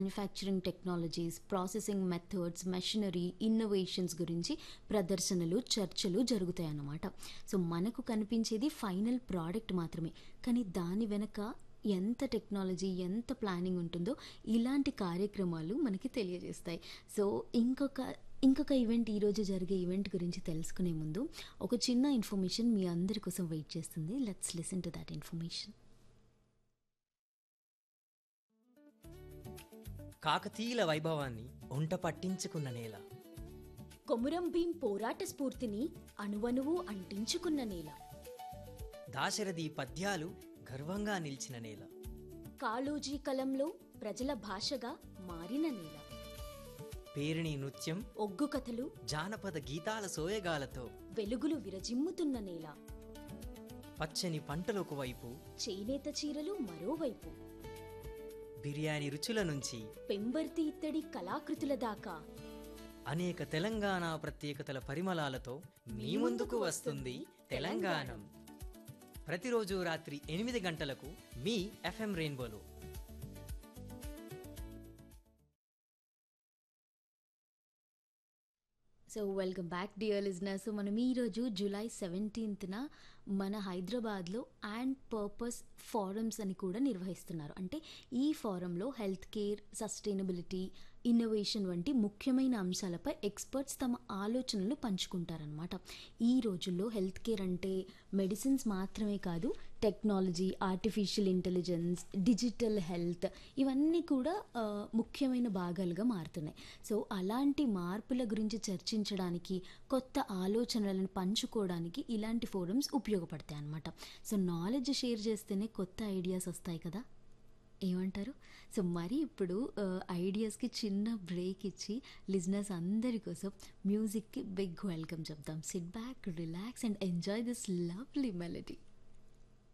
manufacturing technologies processing methods machinery innovations గురించి ప్రదర్శనలు చర్చలు జరుగుతాయి అన్నమాట సో మనకు కనిపించేది ఫైనల్ ప్రోడక్ట్ మాత్రమే కానీ దాని వెనక ఎంత టెక్నాలజీ ఎంత ప్లానింగ్ ఉంటుందో ఇలాంటి కార్యక్రమాలు మనకి తెలియజేస్తాయి సో ఇంకొక ఇంకొక ఈవెంట్ ఈరోజు జరిగే ఈవెంట్ గురించి తెలుసుకునే ముందు ఒక చిన్న ఇన్ఫర్మేషన్ మీ అందరి కోసం వెయిట్ చేస్తుంది let's listen to that information కాకతీయుల వైభవాన్ని ఒంట పట్టించుకున్న నేల కొమురం భీం పోరాట స్ఫూర్తిని అణువణువు అంటించుకున్న నేల దాశరథి పద్యాలు గర్వంగా నిలిచిన నేల కాళోజీ కలంలో ప్రజల భాషగా మారిన నేల పేరిణి నృత్యం ఒగ్గు కథలు జానపద గీతాల సోయగాలతో వెలుగులు విరజిమ్ముతున్న నేల పచ్చని పంటలకు వైపు చేనేత చీరలు మరోవైపు బిర్యానీ రుచుల నుంచి పెంబర్తి ఇత్తడి కళాకృతుల దాకా అనేక తెలంగాణ ప్రత్యేకతల పరిమళాలతో మీ ముందుకు వస్తుంది తెలంగాణం ప్రతిరోజు రాత్రి ఎనిమిది గంటలకు మీ ఎఫ్ఎం రెయిన్బోలో so welcome back dear listeners so మనం ఈరోజు జూలై సెవెంటీన్త్న మన హైదరాబాద్లో అండ్ పర్పస్ ఫారమ్స్ అని కూడా నిర్వహిస్తున్నారు అంటే ఈ ఫారంలో హెల్త్ కేర్ సస్టైనబిలిటీ ఇన్నోవేషన్ వంటి ముఖ్యమైన అంశాలపై ఎక్స్పర్ట్స్ తమ ఆలోచనలు పంచుకుంటారనమాట ఈ రోజుల్లో హెల్త్ కేర్ అంటే మెడిసిన్స్ మాత్రమే కాదు technology artificial intelligence digital health ఇవన్నీ కూడా ఆ, ముఖ్యమైన భాగాలుగా మారుతున్నాయి సో అలాంటి మార్పుల గురించి చర్చించడానికి కొత్త ఆలోచనలను పంచుకోవడానికి ఇలాంటి ఫోరమ్స్ ఉపయోగపడతాయి అన్నమాట సో నాలెడ్జ్ షేర్ చేస్తేనే కొత్త ఐడియాస్ వస్తాయి కదా ఏమంటారు సో మరి ఇప్పుడు ఐడియాస్కి చిన్న బ్రేక్ ఇచ్చి లిజినర్స్ అందరి కోసం మ్యూజిక్కి బిగ్ వెల్కమ్ చెప్దాం sit back relax and enjoy this lovely melody